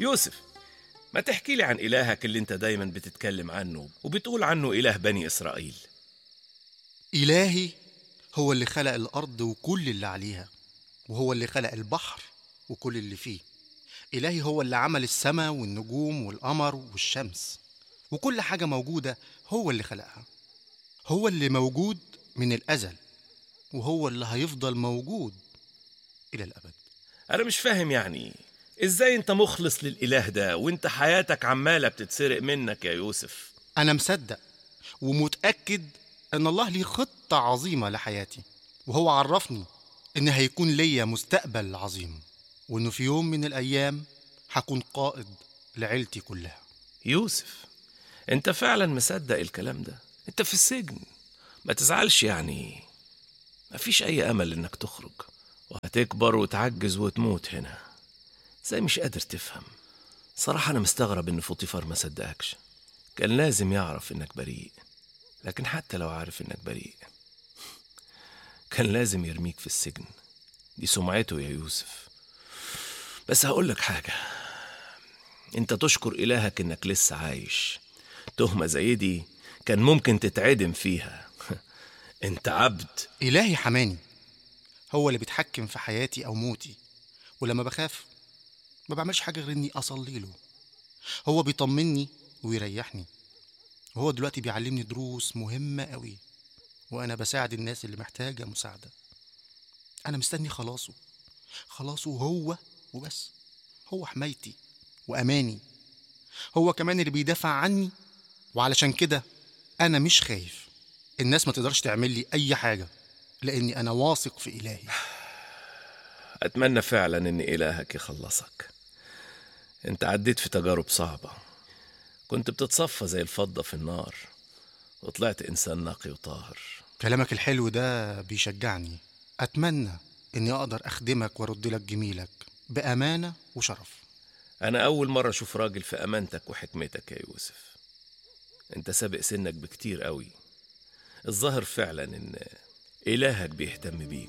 يوسف ما تحكي لي عن إلهك اللي أنت دايما بتتكلم عنه وبتقول عنه إله بني إسرائيل إلهي هو اللي خلق الأرض وكل اللي عليها وهو اللي خلق البحر وكل اللي فيه إلهي هو اللي عمل السماء والنجوم والقمر والشمس وكل حاجة موجودة هو اللي خلقها هو اللي موجود من الأزل وهو اللي هيفضل موجود إلى الأبد أنا مش فاهم يعني إزاي أنت مخلص للإله ده وأنت حياتك عمالة بتتسرق منك يا يوسف أنا مصدق ومتأكد إن الله ليه خطة عظيمة لحياتي وهو عرفني إن هيكون ليا مستقبل عظيم وإنه في يوم من الأيام هكون قائد لعيلتي كلها يوسف أنت فعلا مصدق الكلام ده أنت في السجن ما تزعلش يعني مفيش أي أمل إنك تخرج وهتكبر وتعجز وتموت هنا زي مش قادر تفهم صراحة أنا مستغرب إن فوطيفار ما صدقكش كان لازم يعرف إنك بريء لكن حتى لو عارف إنك بريء كان لازم يرميك في السجن دي سمعته يا يوسف بس هقولك حاجة انت تشكر إلهك إنك لسه عايش تهمة زي دي كان ممكن تتعدم فيها انت عبد إلهي حماني هو اللي بيتحكم في حياتي أو موتي ولما بخاف ما بعملش حاجة غير إني أصلي له هو بيطمني ويريحني وهو دلوقتي بيعلمني دروس مهمة قوي وأنا بساعد الناس اللي محتاجة مساعدة أنا مستني خلاصه خلاصه هو وبس هو حمايتي وأماني هو كمان اللي بيدافع عني وعلشان كده أنا مش خايف الناس ما تقدرش تعمل لي أي حاجة لأني أنا واثق في إلهي أتمنى فعلا إن إلهك يخلصك أنت عديت في تجارب صعبة كنت بتتصفى زي الفضة في النار وطلعت إنسان نقي وطاهر كلامك الحلو ده بيشجعني أتمنى إني أقدر أخدمك وأرد لك جميلك بأمانة وشرف أنا أول مرة أشوف راجل في أمانتك وحكمتك يا يوسف أنت سابق سنك بكتير قوي الظاهر فعلا إن إلهك بيهتم بيك